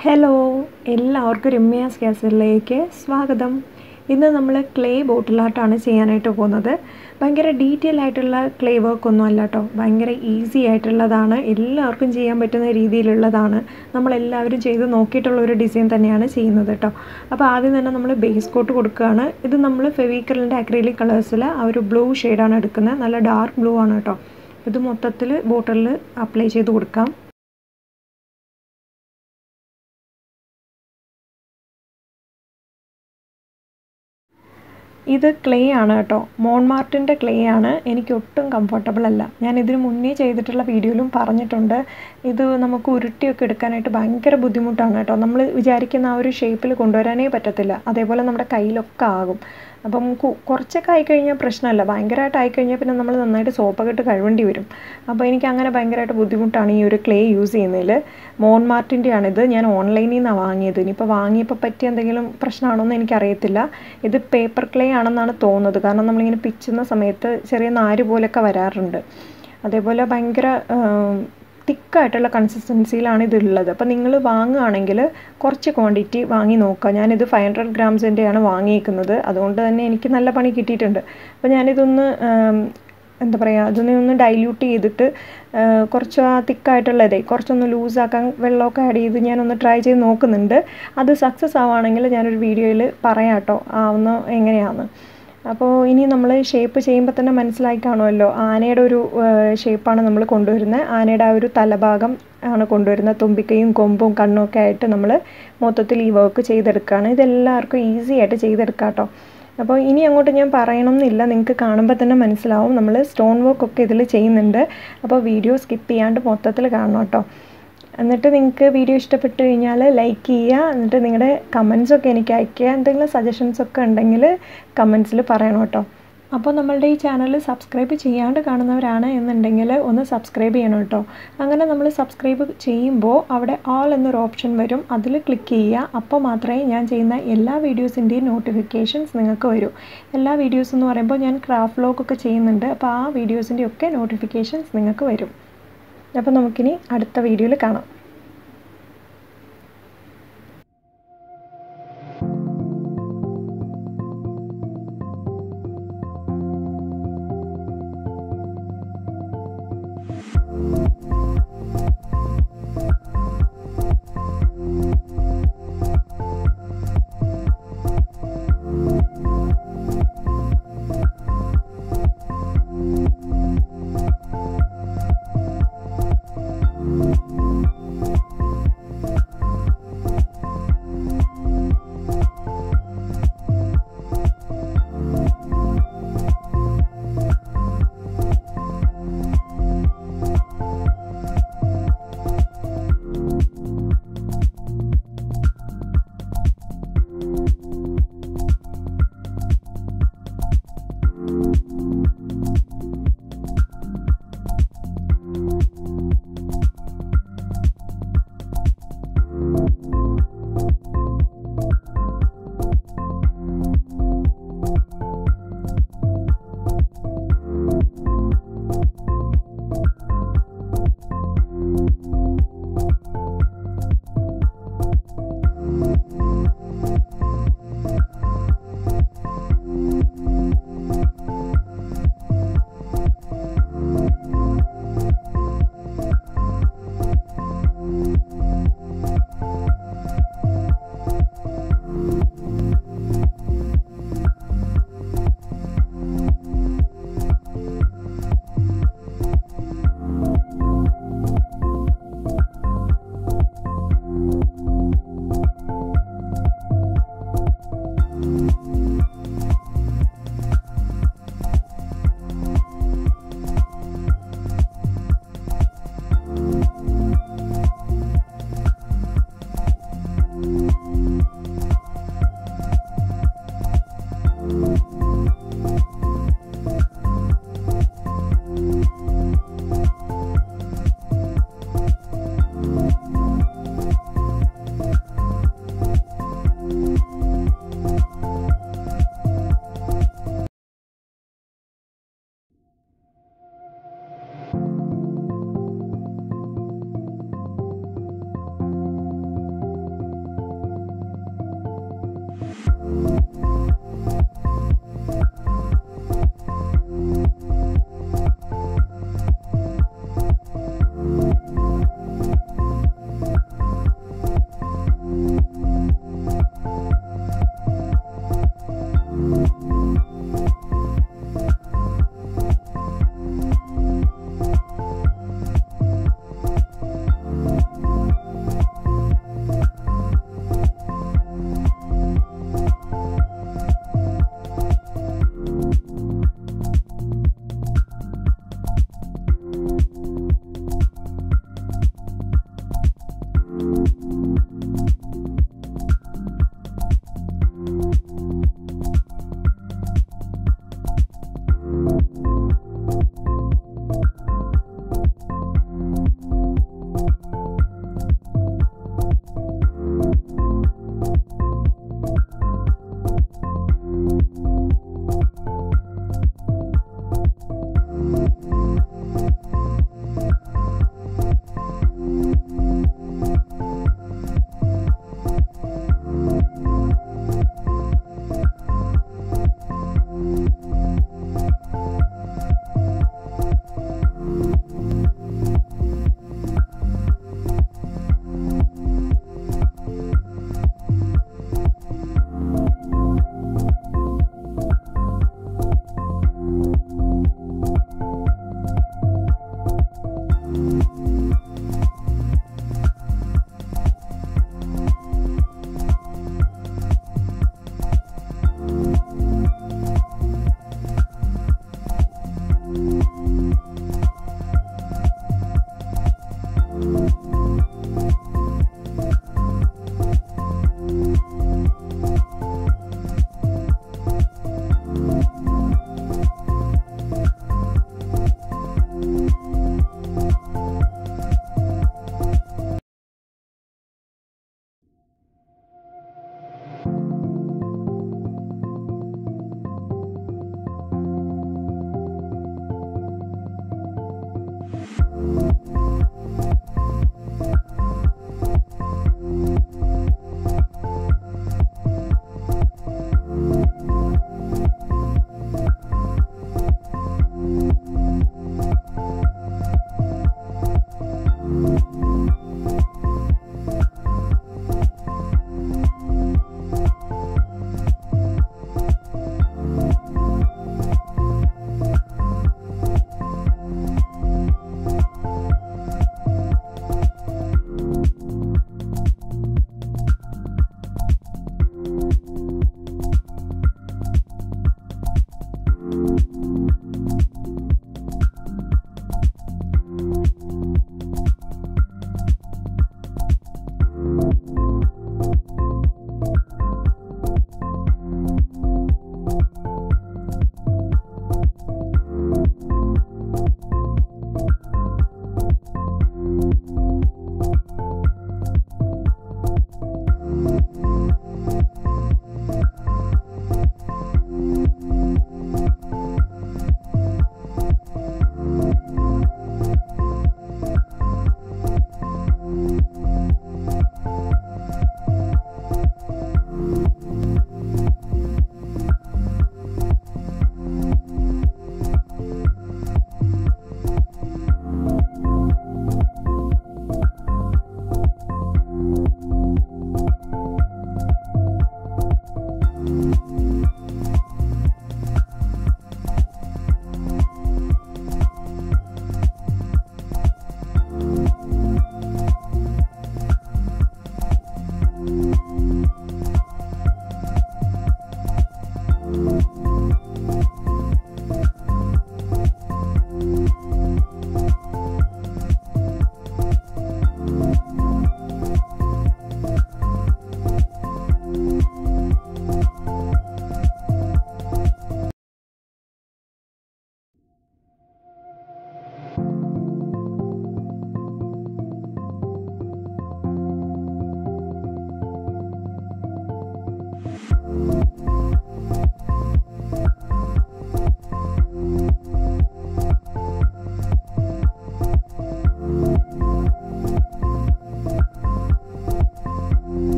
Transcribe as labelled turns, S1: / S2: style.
S1: hello എല്ലാവർക്കും രമ്യാസ് ഗ്യാസിലേക്ക് സ്വാഗതം ഇന്ന് നമ്മൾ ക്ലേ ബോട്ടിലാട്ടാണ് ചെയ്യാനായിട്ട് പോകുന്നത് ഭയങ്കര ഡീറ്റെയിൽ ആയിട്ടുള്ള ക്ലേ വർക്ക് ഒന്നും അല്ല കേട്ടോ ഭയങ്കര ഈസി ആയിട്ടുള്ളതാണ് എല്ലാവർക്കും ചെയ്യാൻ പറ്റുന്ന രീതിയിലുള്ളതാണ് നമ്മളെല്ലാവരും ചെയ്ത് നോക്കിയിട്ടുള്ള ഒരു ഡിസൈൻ തന്നെയാണ് ചെയ്യുന്നത് കേട്ടോ അപ്പോൾ ആദ്യം തന്നെ നമ്മൾ ബേസ് കോട്ട് കൊടുക്കുകയാണ് ഇത് നമ്മൾ ഫെവിക്കലിൻ്റെ അക്രിലിക് കളേഴ്സിൽ ആ ഒരു ബ്ലൂ ഷെയ്ഡാണ് എടുക്കുന്നത് നല്ല ഡാർക്ക് ബ്ലൂ ആണ് കേട്ടോ ഇത് മൊത്തത്തിൽ ബോട്ടിലിൽ അപ്ലൈ ചെയ്ത് കൊടുക്കാം ഇത് ക്ലേ ആണ് കേട്ടോ മോൺമാർട്ടിൻ്റെ ക്ലേ ആണ് എനിക്ക് ഒട്ടും കംഫർട്ടബിൾ അല്ല ഞാൻ ഇതിന് മുന്നേ ചെയ്തിട്ടുള്ള വീഡിയോയിലും പറഞ്ഞിട്ടുണ്ട് ഇത് നമുക്ക് ഉരുട്ടിയൊക്കെ എടുക്കാനായിട്ട് ഭയങ്കര ബുദ്ധിമുട്ടാണ് കേട്ടോ നമ്മൾ വിചാരിക്കുന്ന ആ ഒരു ഷേപ്പിൽ കൊണ്ടുവരാനേ പറ്റത്തില്ല അതേപോലെ നമ്മുടെ കയ്യിലൊക്കെ ആകും അപ്പം കുറച്ചൊക്കെ ആയിക്കഴിഞ്ഞാൽ പ്രശ്നമല്ല ഭയങ്കരമായിട്ട് ആയിക്കഴിഞ്ഞാൽ പിന്നെ നമ്മൾ നന്നായിട്ട് സോപ്പൊക്കെ ഇട്ട് കഴുകേണ്ടി വരും അപ്പോൾ എനിക്ക് അങ്ങനെ ഭയങ്കരമായിട്ട് ബുദ്ധിമുട്ടാണ് ഈ ഒരു ക്ലേ യൂസ് ചെയ്യുന്നതിൽ മോൺ മാർട്ടിൻ്റെയാണിത് ഞാൻ ഓൺലൈനിൽ നിന്നാണ് വാങ്ങിയത് ഇനിയിപ്പോൾ വാങ്ങിയപ്പോൾ പറ്റിയ എന്തെങ്കിലും പ്രശ്നമാണോന്ന് എനിക്കറിയത്തില്ല ഇത് പേപ്പർ ക്ലേ ആണെന്നാണ് തോന്നുന്നത് കാരണം നമ്മളിങ്ങനെ പിച്ചുന്ന സമയത്ത് ചെറിയ നാര് പോലൊക്കെ വരാറുണ്ട് അതേപോലെ ഭയങ്കര തിക്കായിട്ടുള്ള കൺസിസ്റ്റൻസിയിലാണ് ഇതുള്ളത് അപ്പോൾ നിങ്ങൾ വാങ്ങുകയാണെങ്കിൽ കുറച്ച് ക്വാണ്ടിറ്റി വാങ്ങി നോക്കുക ഞാനിത് ഫൈവ് ഹൺഡ്രഡ് ഗ്രാംസിൻ്റെയാണ് വാങ്ങിയിരിക്കുന്നത് അതുകൊണ്ട് തന്നെ എനിക്ക് നല്ല പണി കിട്ടിയിട്ടുണ്ട് അപ്പോൾ ഞാനിതൊന്ന് എന്താ പറയുക അതൊന്ന് ഒന്ന് ഡൈല്യൂട്ട് ചെയ്തിട്ട് കുറച്ച് ആ തിക്കായിട്ടുള്ളതേ കുറച്ചൊന്ന് ലൂസാക്കാൻ വെള്ളമൊക്കെ ആഡ് ചെയ്ത് ഞാനൊന്ന് ട്രൈ ചെയ്ത് നോക്കുന്നുണ്ട് അത് സക്സസ് ആവുകയാണെങ്കിൽ ഞാനൊരു വീഡിയോയിൽ പറയാം കേട്ടോ ആവുന്ന എങ്ങനെയാണെന്ന് അപ്പോൾ ഇനി നമ്മൾ ഷേപ്പ് ചെയ്യുമ്പോൾ തന്നെ മനസ്സിലായി കാണുമല്ലോ ആനയുടെ ഒരു ഷേപ്പാണ് നമ്മൾ കൊണ്ടുവരുന്നത് ആനയുടെ ആ ഒരു തലഭാഗം ആണ് കൊണ്ടുവരുന്നത് തുമ്പിക്കൈയും കൊമ്പും കണ്ണും ഒക്കെ ആയിട്ട് നമ്മൾ മൊത്തത്തിൽ ഈ വർക്ക് ചെയ്തെടുക്കുകയാണ് ഇതെല്ലാവർക്കും ഈസി ആയിട്ട് ചെയ്തെടുക്കാം കേട്ടോ അപ്പോൾ ഇനി അങ്ങോട്ട് ഞാൻ പറയണമെന്നില്ല നിങ്ങൾക്ക് കാണുമ്പോൾ തന്നെ മനസ്സിലാവും നമ്മൾ സ്റ്റോൺ വർക്ക് ഒക്കെ ഇതിൽ ചെയ്യുന്നുണ്ട് അപ്പോൾ വീഡിയോ സ്കിപ്പ് ചെയ്യാണ്ട് മൊത്തത്തിൽ കാണണം കേട്ടോ എന്നിട്ട് നിങ്ങൾക്ക് വീഡിയോ ഇഷ്ടപ്പെട്ട് കഴിഞ്ഞാൽ ലൈക്ക് ചെയ്യുക എന്നിട്ട് നിങ്ങളുടെ കമൻസൊക്കെ എനിക്ക് അയയ്ക്കുക എന്തെങ്കിലും സജഷൻസ് ഒക്കെ ഉണ്ടെങ്കിൽ കമൻസിൽ പറയണം കേട്ടോ അപ്പോൾ നമ്മളുടെ ഈ ചാനൽ സബ്സ്ക്രൈബ് ചെയ്യാണ്ട് കാണുന്നവരാണ് എന്നുണ്ടെങ്കിൽ ഒന്ന് സബ്സ്ക്രൈബ് ചെയ്യണം കേട്ടോ അങ്ങനെ നമ്മൾ സബ്സ്ക്രൈബ് ചെയ്യുമ്പോൾ അവിടെ ആൾ എന്നൊരു ഓപ്ഷൻ വരും അതിൽ ക്ലിക്ക് ചെയ്യുക അപ്പോൾ മാത്രമേ ഞാൻ ചെയ്യുന്ന എല്ലാ വീഡിയോസിൻ്റെയും നോട്ടിഫിക്കേഷൻസ് നിങ്ങൾക്ക് വരൂ എല്ലാ വീഡിയോസ് എന്ന് പറയുമ്പോൾ ഞാൻ ക്രാഫ്റ്റ് വ്ലോഗൊക്കെ ചെയ്യുന്നുണ്ട് അപ്പോൾ ആ വീഡിയോസിൻ്റെ ഒക്കെ നോട്ടിഫിക്കേഷൻസ് നിങ്ങൾക്ക് വരും അപ്പോൾ നമുക്കിനി അടുത്ത വീഡിയോയിൽ കാണാം